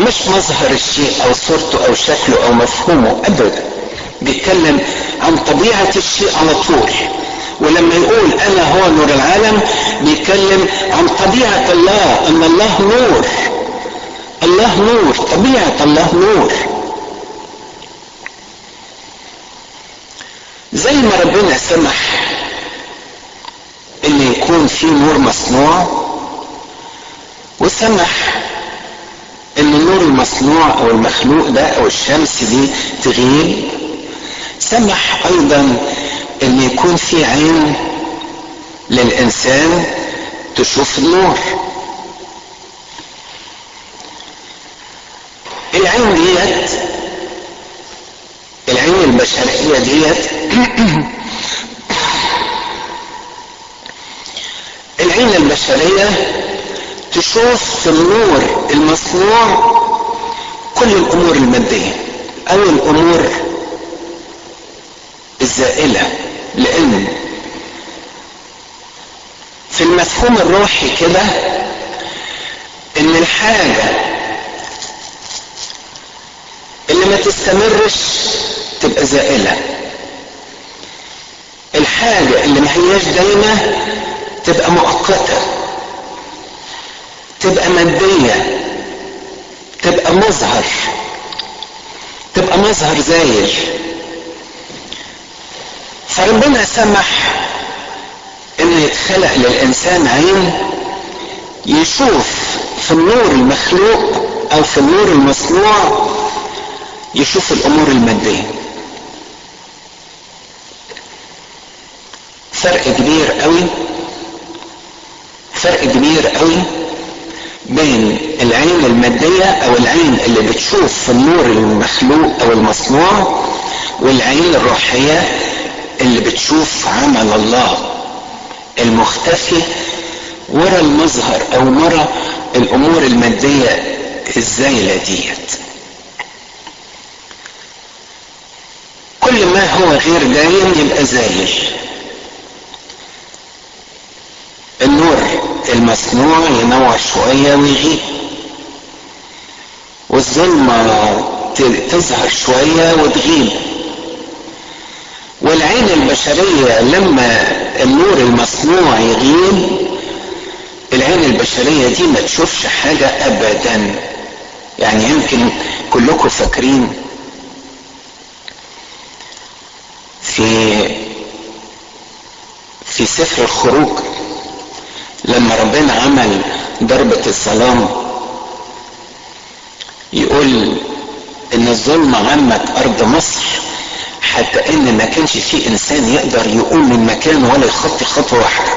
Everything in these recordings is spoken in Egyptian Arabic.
مش مظهر الشيء او صورته او شكله او مفهومه ابدا بيتكلم عن طبيعة الشيء على طول ولما يقول انا هو نور العالم بيتكلم عن طبيعة الله ان الله نور الله نور طبيعة الله نور زي ما ربنا سمح ان يكون في نور مصنوع وسمح ان النور المصنوع او المخلوق ده او الشمس دي تغيب سمح ايضا ان يكون في عين للانسان تشوف النور العين ديت العين البشرية ديت العين البشرية تشوف في النور المصنوع كل الامور المادية او الامور الزائلة لان في المفهوم الروحي كده ان الحاجة اللي ما تستمرش تبقى زائلة الحاجة اللي ما هياش دايمة تبقى مؤقتة تبقى مادية تبقى مظهر تبقى مظهر زايل فربنا سمح ان يتخلق للانسان عين يشوف في النور المخلوق او في النور المصنوع يشوف الامور الماديه فرق كبير قوي فرق كبير قوي بين العين المادية او العين اللي بتشوف في النور المخلوق او المصنوع والعين الروحية اللي بتشوف عمل الله المختفي ورا المظهر او ورا الامور المادية الزايلة ديت كل ما هو غير دايم يبقى زايل النور المصنوع ينور شوية ويغيب والظلمة تظهر شوية وتغيب والعين البشرية لما النور المصنوع يغيب العين البشرية دي ما تشوفش حاجة أبدا يعني يمكن كلكم فاكرين في في سفر الخروج لما ربنا عمل ضربة الظلام يقول ان الظلمة عمت ارض مصر حتى ان ما كانش في انسان يقدر يقوم من مكانه ولا يخطي خطوة واحدة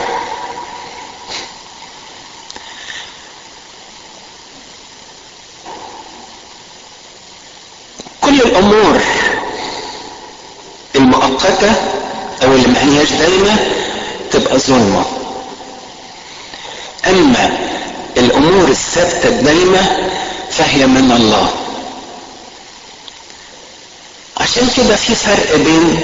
كل الامور المؤقتة او اللي ما هياش دايمة تبقى ظلمه اما الامور الثابتة الدايمة فهي من الله عشان كده في فرق بين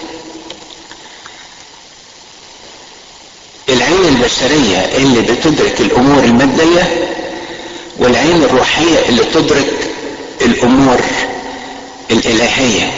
العين البشرية اللي بتدرك الامور المادية والعين الروحية اللي تدرك الامور الالهية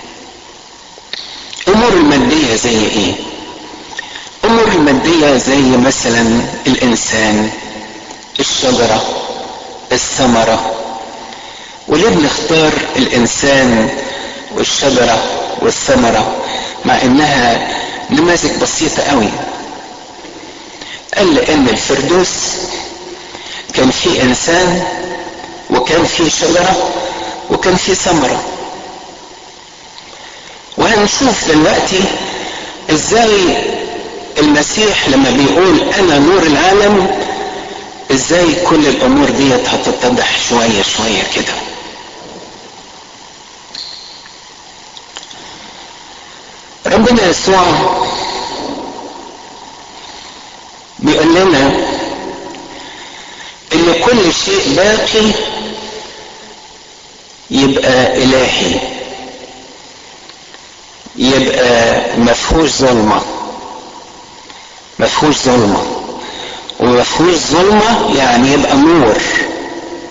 الامور المادية زي ايه الامور المادية زي مثلا الانسان الشجرة الثمرة وليه بنختار الانسان والشجرة والثمرة مع انها نماذج بسيطة قوي قال لان الفردوس كان في انسان وكان في شجرة وكان في ثمرة وهنشوف دلوقتي ازاي المسيح لما بيقول انا نور العالم ازاي كل الامور ديت هتتضح شوية شوية كده ربنا يسوع بيقول لنا ان كل شيء باقي يبقى الهي يبقى مفهوش ظلمه مفهوش ظلمة ومفهوش ظلمة يعني يبقى نور